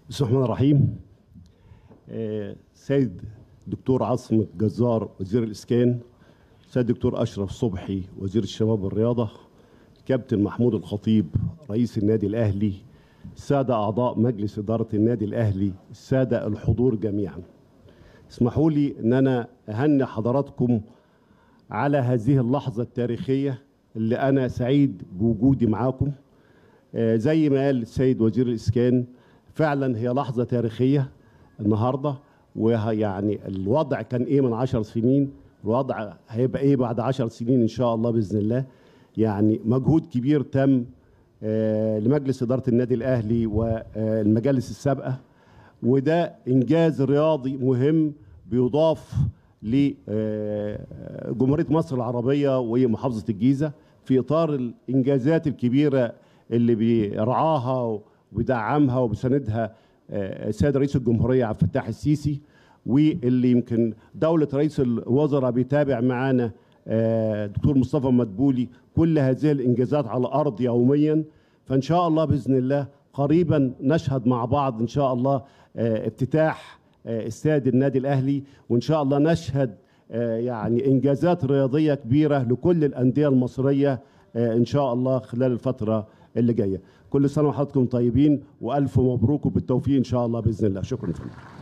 بسم الله الرحمن الرحيم آه، سيد دكتور عاصم جزار وزير الإسكان سيد دكتور أشرف صبحي وزير الشباب والرياضة كابتن محمود الخطيب رئيس النادي الأهلي السادة أعضاء مجلس إدارة النادي الأهلي السادة الحضور جميعا اسمحوا لي أن أنا أهني حضراتكم على هذه اللحظة التاريخية اللي أنا سعيد بوجودي معاكم آه، زي ما قال السيد وزير الإسكان فعلا هي لحظة تاريخية النهاردة ويعني الوضع كان إيه من عشر سنين الوضع هيبقى إيه بعد عشر سنين إن شاء الله بإذن الله يعني مجهود كبير تم آه، لمجلس إدارة النادي الأهلي والمجالس السابقة وده إنجاز رياضي مهم بيضاف لجمهورية مصر العربية ومحافظة الجيزة في إطار الإنجازات الكبيرة اللي بيرعاها وبيدعمها وبيساندها آه، السيد رئيس الجمهورية عبد الفتاح السيسي واللي يمكن دولة رئيس الوزراء بيتابع معانا آه، دكتور مصطفى مدبولي كل هذه الإنجازات على الأرض يوميا فإن شاء الله بإذن الله قريبا نشهد مع بعض إن شاء الله آه، افتتاح آه، استاد النادي الأهلي وإن شاء الله نشهد آه، يعني إنجازات رياضية كبيرة لكل الأندية المصرية آه، إن شاء الله خلال الفترة اللي جاية كل سنة وحضراتكم طيبين وألف مبروك وبالتوفيق إن شاء الله بإذن الله شكرا فندم